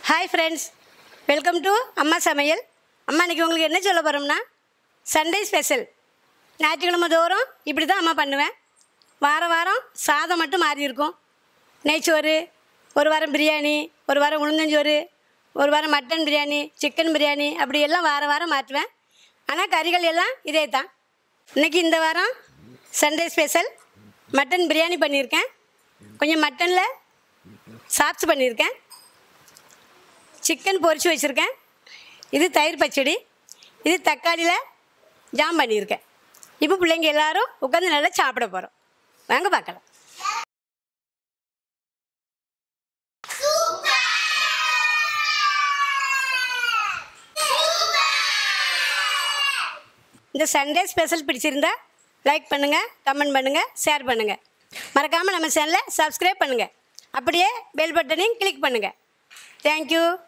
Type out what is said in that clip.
hi friends welcome to அம்மா சமையல் அம்மா இன்னைக்கு உங்களுக்கு என்ன சொல்ல போகிறோம்னா சண்டே ஸ்பெஷல் ஞாயிற்றுக்கிழமை தோறும் இப்படி தான் அம்மா பண்ணுவேன் வார வாரம் சாதம் மட்டும் மாறி இருக்கும் நெய்ச்சோறு ஒரு வாரம் பிரியாணி ஒரு வாரம் உளுந்தஞ்சோறு ஒரு வாரம் மட்டன் பிரியாணி சிக்கன் பிரியாணி அப்படி எல்லாம் வார வாரம் மாற்றுவேன் ஆனால் கறிகள் எல்லாம் இதே தான் இன்றைக்கி இந்த வாரம் சண்டே ஸ்பெஷல் மட்டன் பிரியாணி பண்ணியிருக்கேன் கொஞ்சம் மட்டனில் சாப்ஸ் பண்ணியிருக்கேன் சிக்கன் பொரிச்சு வச்சுருக்கேன் இது தயிர் பச்சடி இது தக்காளியில் ஜாம் பண்ணியிருக்கேன் இப்போ பிள்ளைங்க எல்லாரும் உட்காந்து நல்லா சாப்பிட போகிறோம் வாங்க பார்க்கலாம் இந்த சண்டே ஸ்பெஷல் பிடிச்சிருந்தா லைக் பண்ணுங்கள் கமெண்ட் பண்ணுங்கள் ஷேர் பண்ணுங்கள் மறக்காமல் நம்ம சேனலை சப்ஸ்கிரைப் பண்ணுங்கள் அப்படியே பெல் பட்டனையும் கிளிக் பண்ணுங்கள் தேங்க்யூ